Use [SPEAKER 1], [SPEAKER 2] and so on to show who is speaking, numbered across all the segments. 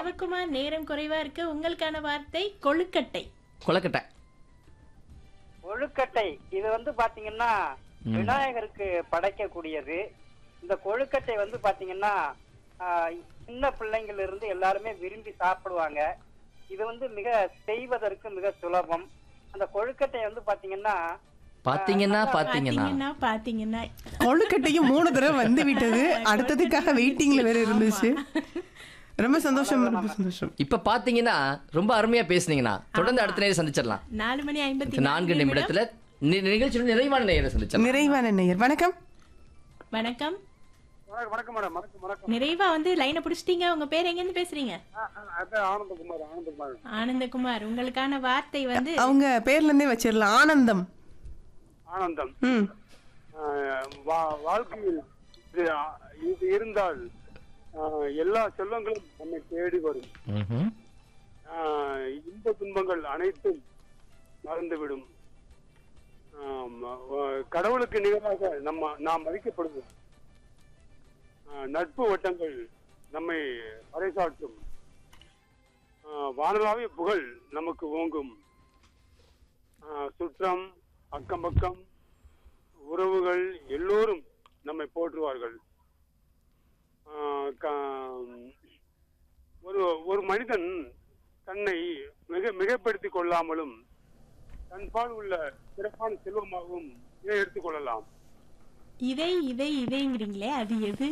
[SPEAKER 1] சிவகுமார் நேரம் குறைவா இருக்கு உங்களுக்கான வார்த்தை கொழுக்கட்டை
[SPEAKER 2] கொலக்கட்டை
[SPEAKER 3] கொழுக்கட்டை இது வந்து பாத்தீங்கன்னா விநாயகருக்கு படைக்கக்கூடியது இந்த கொழுக்கட்டை வந்து பாத்தீங்கன்னா ஆஹ், சின்ன பிள்ளைங்கள்ல இருந்து எல்லாருமே விரும்பி சாப்பிடுவாங்க இது வந்து மிக செய்வதற்கு மிக சுலபம் அந்த கொழுக்கட்டை வந்து பாத்தீங்கன்னா
[SPEAKER 2] பாத்தீங்கன்னா பாத்தீங்கன்னா
[SPEAKER 1] பாத்தீங்கன்னா பாத்தீங்கன்னா
[SPEAKER 4] கொழுக்கட்டையும் மூணு தடவை வந்து விட்டது அடுத்ததுக்காக வெயிட்டிங்ல வேற இருந்துச்சு ரொம்ப சந்தோஷம் ரொம்ப சந்தோஷம்
[SPEAKER 2] இப்ப பாத்தீங்கன்னா ரொம்ப அருமையா பேசுனீங்கன்னா தொடர்ந்து அடுத்த நேரம் சந்திச்சிடலாம்
[SPEAKER 1] நாலு மணி ஐம்பத்தி
[SPEAKER 2] நான்கு நிமிடத்துல நி- நிகழ்ச்சியோட நிறைவான நேரம் சந்திச்சிடலாம்
[SPEAKER 4] நிறைவான நேயர் வணக்கம்
[SPEAKER 1] வணக்கம்
[SPEAKER 5] வணக்கம் மேடம் வணக்கம் வணக்கம்
[SPEAKER 1] நிறைவா வந்து லைனை புடிச்சிட்டீங்க உங்க பேர் எங்க இருந்து பேசுறீங்க
[SPEAKER 5] அதான் ஆனந்தகுமார் ஆனந்தகுமார்
[SPEAKER 1] ஆனந்தகுமார் உங்களுக்கான வார்த்தை வந்து
[SPEAKER 4] அவங்க பேர்ல இருந்தே வச்சிடலாம் ஆனந்தம்
[SPEAKER 5] ஆனந்தம்
[SPEAKER 4] ம்
[SPEAKER 5] ஆஹ் வா- வாழ்க்கையில் இது இது இருந்தால் ஆஹ் எல்லா செல்வங்களும் நம்மை தேடி வரும்
[SPEAKER 2] ம்ஹும்.
[SPEAKER 5] ஆஹ் இன்ப துன்பங்கள் அனைத்தும் மறந்துவிடும் ஆம், ஆஹ் கடவுளுக்கு நிகராக நம்ம நாம் மதிக்கப்படுவோம் ஆஹ் நட்பு வட்டங்கள் நம்மை பறைசாற்றும் ஆஹ் வானளாவிய புகழ் நமக்கு ஓங்கும் ஆஹ் சுற்றம் அக்கம் பக்கம் உறவுகள் எல்லோரும் நம்மை போற்றுவார்கள் ஆஹ் கா- ஒரு ஒரு மனிதன் தன்னை மிக மிகப்படுத்திக் கொள்ளாமலும் தன்பால் உள்ள சிறப்பான செல்வமாகவும் இதை எடுத்துக்கொள்ளலாம்
[SPEAKER 1] இதை இதை இதைங்கிறீங்களே அது எது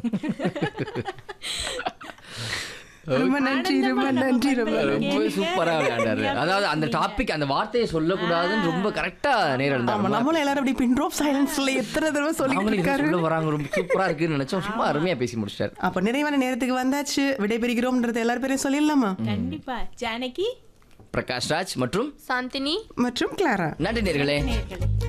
[SPEAKER 4] ரொம்ப நன்றி ரொம்ப நன்றி ரொம்ப நன்றி.
[SPEAKER 2] ரொம்ப சூப்பரா விளையாண்டாரு அதாவது அந்த டாபிக் அந்த வார்த்தையை சொல்லக்கூடாதுன்னு ரொம்ப கரெக்டா நேரம்
[SPEAKER 4] ஆமா
[SPEAKER 2] இருந்தாங்க
[SPEAKER 4] நம்மளும் எல்லாரும் அப்படி பின் ட்ராப் சைலன்ஸ்ல எத்தனை தடவை சொல்லிட்டு
[SPEAKER 2] அவங்களுக்கு
[SPEAKER 4] இருக்காரு
[SPEAKER 2] சொல்ல வராங்க ரொம்ப சூப்பரா இருக்குன்னு நினைச்சோம் சும்மா அருமையா பேசி முடிச்சிட்டாரு
[SPEAKER 4] அப்ப நிறைவான நேரத்துக்கு வந்தாச்சு விடைபெறுகிறோம்ன்றது எல்லாரும் பேரையும் சொல்லிடலாமா
[SPEAKER 1] கண்டிப்பா ஜானகி
[SPEAKER 2] பிரகாஷ் ராஜ் மற்றும்
[SPEAKER 6] சாந்தினி
[SPEAKER 4] மற்றும் கிளாரா
[SPEAKER 2] நன்றி நேர்களே
[SPEAKER 1] நேர்களே